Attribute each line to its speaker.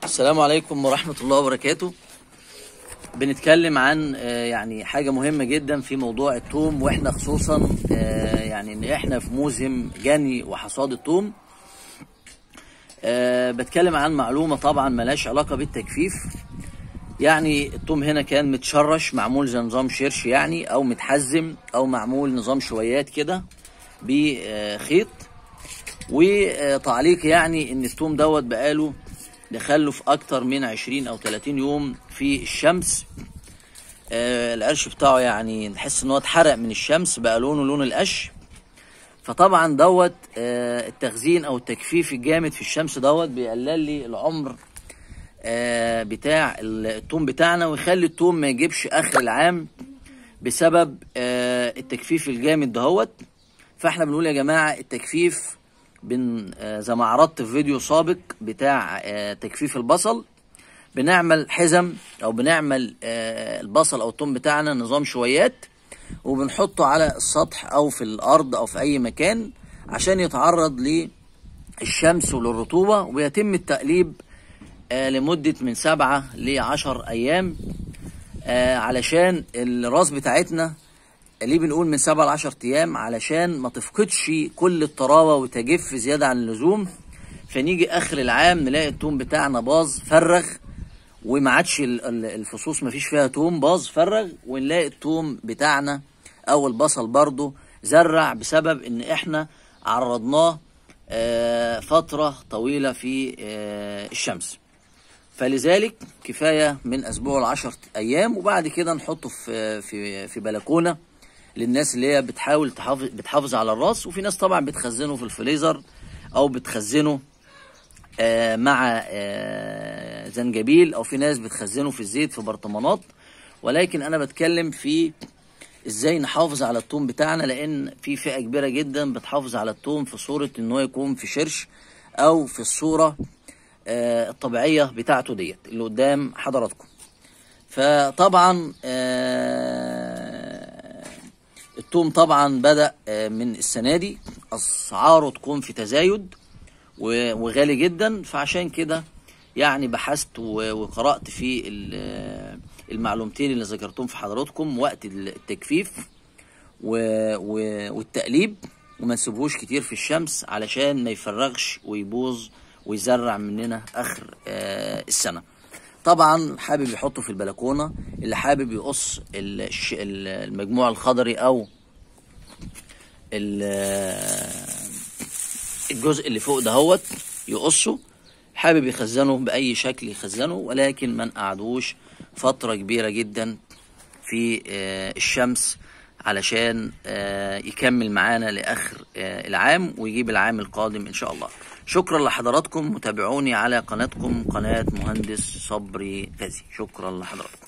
Speaker 1: السلام عليكم ورحمة الله وبركاته بنتكلم عن آه، يعني حاجة مهمة جدا في موضوع التوم واحنا خصوصا آه، يعني ان احنا في موسم جني وحصاد التوم آه، بتكلم عن معلومة طبعا ملاش علاقة بالتجفيف يعني التوم هنا كان متشرش معمول زي نظام شرش يعني او متحزم او معمول نظام شويات كده بخيط وتعليق يعني ان التوم دوت بقاله دخله في اكتر من 20 او 30 يوم في الشمس آه القرش بتاعه يعني نحس ان هو اتحرق من الشمس بقى لونه لون القش فطبعا دوت آه التخزين او التجفيف الجامد في الشمس دوت بيقلل لي العمر آه بتاع التوم بتاعنا ويخلي التوم ما يجيبش اخر العام بسبب آه التجفيف الجامد دهوت فاحنا بنقول يا جماعه التجفيف بن آه زي ما عرضت في فيديو سابق بتاع آه تجفيف البصل بنعمل حزم او بنعمل آه البصل او التوم بتاعنا نظام شويات وبنحطه على السطح او في الارض او في اي مكان عشان يتعرض للشمس وللرطوبة ويتم التقليب آه لمدة من سبعة لعشر ايام آه علشان الراس بتاعتنا ليه بنقول من سبعة لعشر ايام علشان ما تفقدش كل الطراوة وتجف زيادة عن اللزوم فنيجي اخر العام نلاقي التوم بتاعنا باظ فرغ وما عادش الفصوص ما فيش فيها توم باظ فرغ ونلاقي التوم بتاعنا او البصل برضه زرع بسبب ان احنا عرضناه آه فترة طويلة في آه الشمس فلذلك كفاية من اسبوع لعشر ايام وبعد كده نحطه في في في بلكونة للناس اللي هي بتحاول تحافظ بتحافظ على الراس وفي ناس طبعا بتخزنه في الفريزر او بتخزنه آه مع آه زنجبيل او في ناس بتخزنه في الزيت في برطمانات ولكن انا بتكلم في ازاي نحافظ على التوم بتاعنا لان في فئه كبيره جدا بتحافظ على التوم في صوره ان هو يكون في شرش او في الصوره آه الطبيعيه بتاعته ديت اللي قدام حضراتكم فطبعا التوم طبعا بدا من السنه دي اسعاره تكون في تزايد وغالي جدا فعشان كده يعني بحثت وقرأت في المعلومتين اللي ذكرتهم في حضراتكم وقت التجفيف والتقليب وما نسيبهوش كتير في الشمس علشان ما يفرغش ويبوظ ويزرع مننا اخر السنه طبعا حابب يحطه في البلكونه اللي حابب يقص المجموع الخضري او الجزء اللي فوق دهوت يقصه حابب يخزنه باي شكل يخزنه ولكن ما نقعدوش فتره كبيره جدا في الشمس علشان يكمل معانا لاخر العام ويجيب العام القادم ان شاء الله شكرا لحضراتكم متابعوني على قناتكم قناه مهندس صبري غازي شكرا لحضراتكم